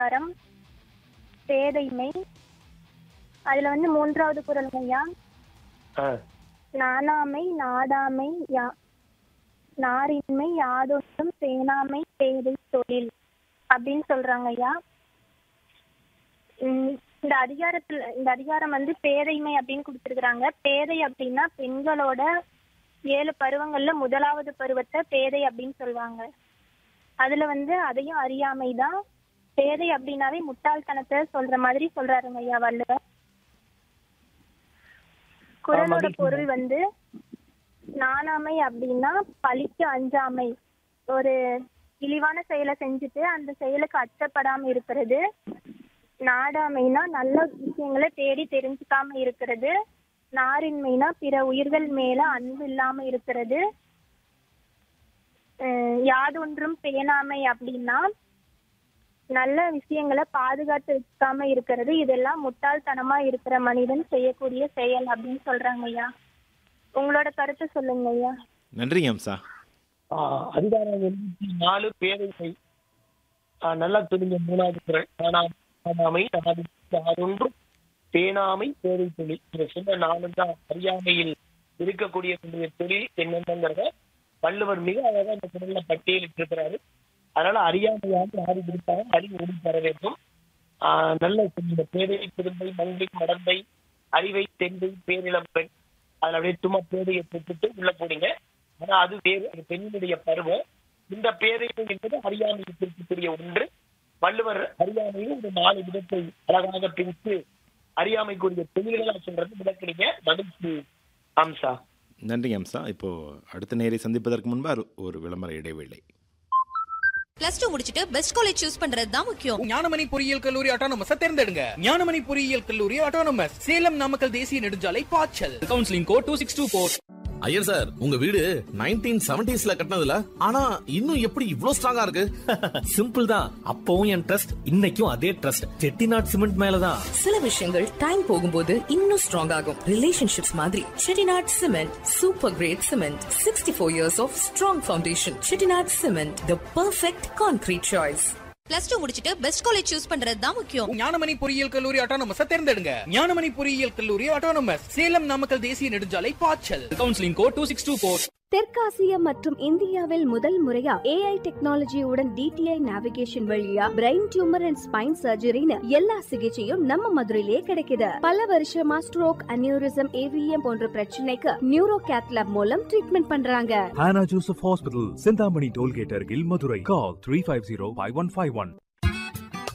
அதிகாரம் பேதைமை அதுல வந்து மூன்றாவது குரல் ஐயா ஆ நாணாமை நாடாமை யா நாரின்மை யாதொன்றும் பேணாமை பேதை தொழில் அப்படின்னு சொல்றாங்க ஐயா உம் இந்த அதிகாரத்துல இந்த அதிகாரம் வந்து பேதைமை அப்படின்னு கொடுத்துருக்குறாங்க பேதை அப்படின்னா பெண்களோட ஏழு பருவங்கள்ல முதலாவது பருவத்தை பேதை அப்படின்னு சொல்லுவாங்க அதுல வந்து அதையும் அறியாமை தான் பேதை அப்படின்னாவே முட்டாள்தனத்தை சொல்ற மாதிரி சொல்றாருங்க ஐயா வள்ளுவர் குரலோட மகிழ்ச்சி. பொருள் வந்து நாணாமை அப்படின்னா பழிக்கு அஞ்சாமை ஒரு இழிவான செயலை செஞ்சுட்டு அந்த செயலுக்கு அச்சப்படாம இருக்கிறது நாடாமைனா நல்ல விஷயங்களை தேடி தெரிஞ்சுக்காம இருக்கிறது நாரின்மைனா பிற உயிர்கள் மேல அன்பு இல்லாம இருக்கிறது அஹ் யாதொன்றும் பேணாமை அப்படின்னா நல்ல விஷயங்களை பாதுகாத்து வச்சுக்காம இருக்கிறது இதெல்லாம் முட்டாள்தனமா இருக்கிற மனிதன் செய்யக்கூடிய செயல் அப்படின்னு சொல்றாங்க ஐயா உங்களோட கருத்து சொல்லுங்க ஐயா நன்றிங்க அம்சா ஆ, அதிகாரம் எழுபத்தி நாலு பேரவை நல்லா தெரிஞ்ச மூணாவது குரல் காணாமை காணாமை நாடு யாதொன்றும் பேணாமை பேரை தொழில் இந்த சொன்ன நாளும் தான் அறியாமையில் இருக்கக்கூடிய நம்முடைய தொழில் என்னென்னங்கிறத வள்ளுவர் மிக அழகா இந்த குரல்ல பட்டியலிட்டு இருக்கிறாரு அதனால அறியாமையாக யாரு இருப்பாங்க அறிவு ஒளி பெற வேண்டும் ஆஹ் நல்ல இந்த பேரை பெருமை மங்கை மடந்தை அறிவை தெந்தை பேரிளம் பெண் அதுல அப்படியே சும்மா பேரையை பெற்றுட்டு உள்ள போனீங்க ஆனா அது வேறு அது பெண்ணுடைய பருவம் இந்த பேரை என்பது அறியாமையை குறிக்கக்கூடிய ஒன்று வள்ளுவர் அறியாமையில் ஒரு நாலு விதத்தை அழகாக பிரித்து அறியாமைக்குரிய தொழில்களா சொல்றது விளக்குறீங்க மகிழ்ச்சி அம்சா நன்றிங்க அம்சா இப்போ அடுத்த நேரை சந்திப்பதற்கு முன்பு ஒரு- ஒரு விளம்பர இடைவேளை பிளஸ் டூ முடிச்சிட்டு பெஸ்ட் காலேஜ் சூஸ் பண்றது தான் முக்கியம் ஞானமணி பொறியியல் கல்லூரி ஆட்டோனமஸ் தேர்ந்தெடுங்க ஞானமணி பொறியியல் கல்லூரி ஆட்டோனமஸ் சேலம் நாமக்கல் தேசிய நெடுஞ்சாலை பாய்ச்சல் counselling code two six two four Iyer sir உங்க வீடு நைன்டீன் செவன்டிஸ்ல கட்டினதுல ஆனா இன்னும் எப்படி இவ்ளோ ஸ்ட்ராங்கா இருக்கு சிம்பிள் தான் அப்பவும் என் ட்ரஸ்ட் இன்னைக்கும் அதே ட்ரஸ்ட் செட்டிநாட் சிமெண்ட் மேலதான் சில விஷயங்கள் டைம் போகும்போது இன்னும் ஸ்ட்ராங் ஆகும் ரிலேஷன்ஷிப்ஸ் மாதிரி Chettinad cement super great cement sixty four years of strong foundation Chettinad cement the perfect concrete choice plus two முடிச்சிட்டு பெஸ்ட் காலேஜ் சூஸ் பண்றது தான் முக்கியம் ஞானமணி பொறியியல் கல்லூரி ஆட்டோனமஸ் தேர்ந்தெடுங்க ஞானமணி பொறியியல் கல்லூரி ஆட்டோனமஸ் சேலம் நாமக்கல் தேசிய நெடுஞ்சாலை பாய்ச்சல் counselling code two six two four தெற்காசியா மற்றும் இந்தியாவில் முதல் முறையா ஏஐ டெக்னாலஜியுடன் டிடிஐ நேவிகேஷன் வழியா பிரெயின் டியூமர் அண்ட் ஸ்பைன் சர்ஜரின்னு எல்லா சிகிச்சையும் நம்ம மதுரையிலேயே கிடைக்குது பல வருஷமா ஸ்ட்ரோக் அனியூரிசம் ஏவிஎம் போன்ற பிரச்சனைக்கு நியூரோ கேத்லாப் மூலம் ட்ரீட்மெண்ட் பண்றாங்க Hannah Joseph Hospital, Sindhamani Tollgate, Argil, Madurai. Call 350 5151.